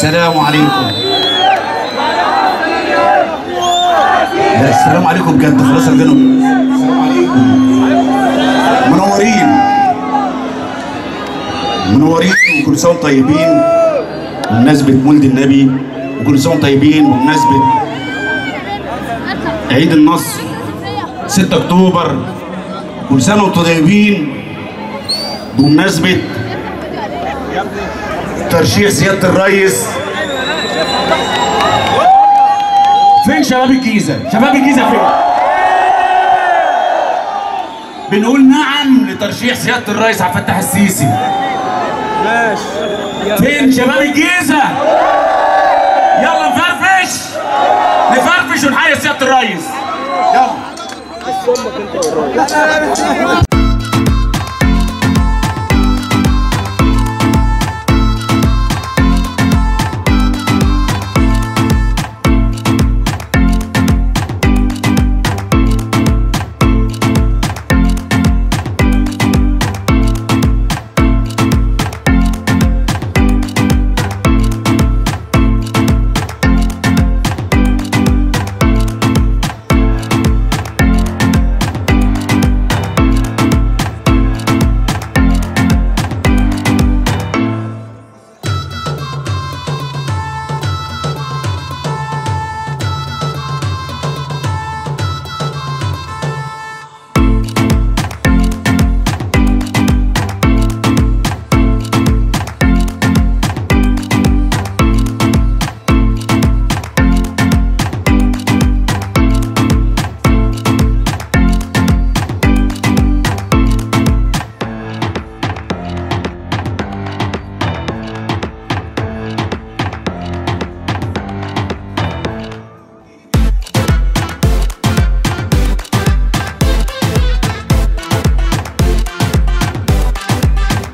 السلام عليكم لا السلام عليكم بجد خلاص رجعنا السلام عليكم منورين منورين وكل سنه وانتم طيبين بمناسبه مولد النبي وكل سنه وانتم طيبين بمناسبه عيد النصر 6 اكتوبر كل سنه وانتم طيبين بمناسبه ترشيح سياده الرئيس فين شباب الجيزه؟ شباب الجيزه فين؟ بنقول نعم لترشيح سياده الرئيس عبد الفتاح السيسي فين شباب الجيزه؟ يلا نفرفش نفرفش ونحيي سياده الرئيس يلا